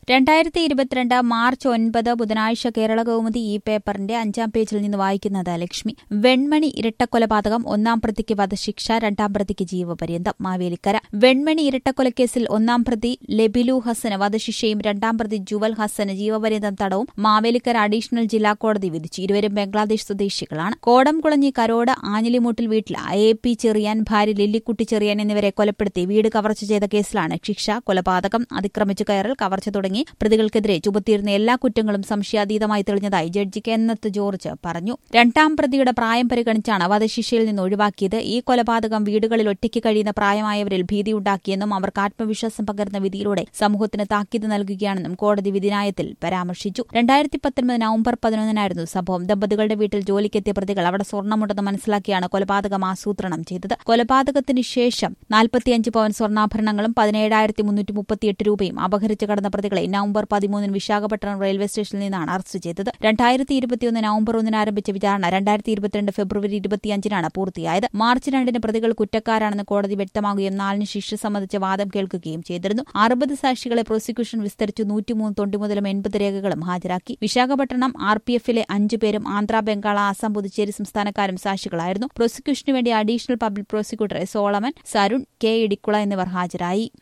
രണ്ടായിരത്തി ഇരുപത്തിരണ്ട് മാർച്ച് ഒൻപത് ബുധനാഴ്ച കേരള കൗമുദി ഈ പേപ്പറിന്റെ അഞ്ചാം പേജിൽ നിന്ന് വായിക്കുന്നത് ലക്ഷ്മി വെൺമണി ഇരട്ടക്കൊലപാതകം ഒന്നാം പ്രതിക്ക് വധശിക്ഷ രണ്ടാം പ്രതിക്ക് ജീവപര്യന്തം മാവേലിക്കര വെൺമണി ഇരട്ടക്കൊലക്കേസിൽ ഒന്നാം പ്രതി ലെബിലു ഹസന് വധശിക്ഷയും രണ്ടാം പ്രതി ജുവൽ ഹസന് ജീവപര്യന്തം തടവും മാവേലിക്കര അഡീഷണൽ ജില്ലാ കോടതി വിധിച്ചു ഇരുവരും ബംഗ്ലാദേശ് സ്വദേശികളാണ് കോടംകുളഞ്ഞി കരോട് ആഞ്ഞിലിമൂട്ടിൽ വീട്ടിൽ എ പി ചെറിയാൻ ഭാര്യ ലില്ലിക്കുട്ടി ചെറിയാൻ എന്നിവരെ കൊലപ്പെടുത്തി വീട് കവർച്ച ചെയ്ത കേസിലാണ് ശിക്ഷ കൊലപാതകം അതിക്രമിച്ചു കയറൽ കവർച്ച തുടങ്ങി പ്രതികൾക്കെതിരെ ചുമത്തിയിരുന്ന എല്ലാ കുറ്റങ്ങളും സംശയാതീതമായി തെളിഞ്ഞതായി ജഡ്ജി കെന്നത്ത് ജോർജ് പറഞ്ഞു രണ്ടാം പ്രതിയുടെ പ്രായം പരിഗണിച്ചാണ് വധശിക്ഷയിൽ നിന്ന് ഒഴിവാക്കിയത് ഈ കൊലപാതകം വീടുകളിൽ ഒറ്റയ്ക്ക് കഴിയുന്ന പ്രായമായവരിൽ ഭീതിയുണ്ടാക്കിയെന്നും അവർക്ക് ആത്മവിശ്വാസം പകരുന്ന വിധിയിലൂടെ സമൂഹത്തിന് താക്കീത് നൽകുകയാണെന്നും കോടതി വിധിനായത്തിൽ പരാമർശിച്ചു രണ്ടായിരത്തി പത്തൊൻപത് നവംബർ പതിനൊന്നിനായിരുന്നു സംഭവം ദമ്പതികളുടെ വീട്ടിൽ ജോലിക്കെത്തിയ പ്രതികൾ അവിടെ സ്വർണ്ണമുണ്ടെന്ന് മനസ്സിലാക്കിയാണ് കൊലപാതകം ആസൂത്രണം ചെയ്തത് കൊലപാതകത്തിന് ശേഷം നാൽപ്പത്തിയഞ്ച് പവൻ സ്വർണ്ണാഭരണങ്ങളും പതിനേഴായിരത്തി മുന്നൂറ്റി മുപ്പത്തിയെട്ട് രൂപയും അപഹരിച്ചു കടന്ന പ്രതികളെ നവംബർ പതിമൂന്നിന് വിശാഖപട്ടണം റെയിൽവേ സ്റ്റേഷനിൽ നിന്നാണ് അറസ്റ്റ് ചെയ്തത് രണ്ടായിരത്തി ഇരുപത്തിയൊന്ന് നവംബർ ഒന്നിന് ആരംഭിച്ച വിചാരണ രണ്ടായിരത്തി ഇരുപത്തിരണ്ട് ഫെബ്രുവരി ഇരുപത്തിയഞ്ചിനാണ് പൂർത്തിയായത് മാർച്ച് രണ്ടിന് പ്രതികൾ കുറ്റക്കാരാണെന്ന് കോടതി വ്യക്തമാകുകയും നാലിന് ശിക്ഷ സംബന്ധിച്ച വാദം കേൾക്കുകയും ചെയ്തിരുന്നു അറുപത് സാക്ഷികളെ പ്രോസിക്യൂഷൻ വിസ്തരിച്ചു നൂറ്റിമൂന്ന് തൊണ്ടിമുതലും എൺപത് രേഖകളും ഹാജരാക്കി വിശാഖപട്ടണം ആർ പി എഫിലെ അഞ്ചു പേരും ആന്ധ്ര ബംഗാൾ ആസാം പുതുച്ചേരി സംസ്ഥാനക്കാരും സാക്ഷികളായിരുന്നു പ്രോസിക്യൂഷനു വേണ്ടി additional public prosecutor Solomon Sarun K Idikkula എന്നിവർ ഹാജരായി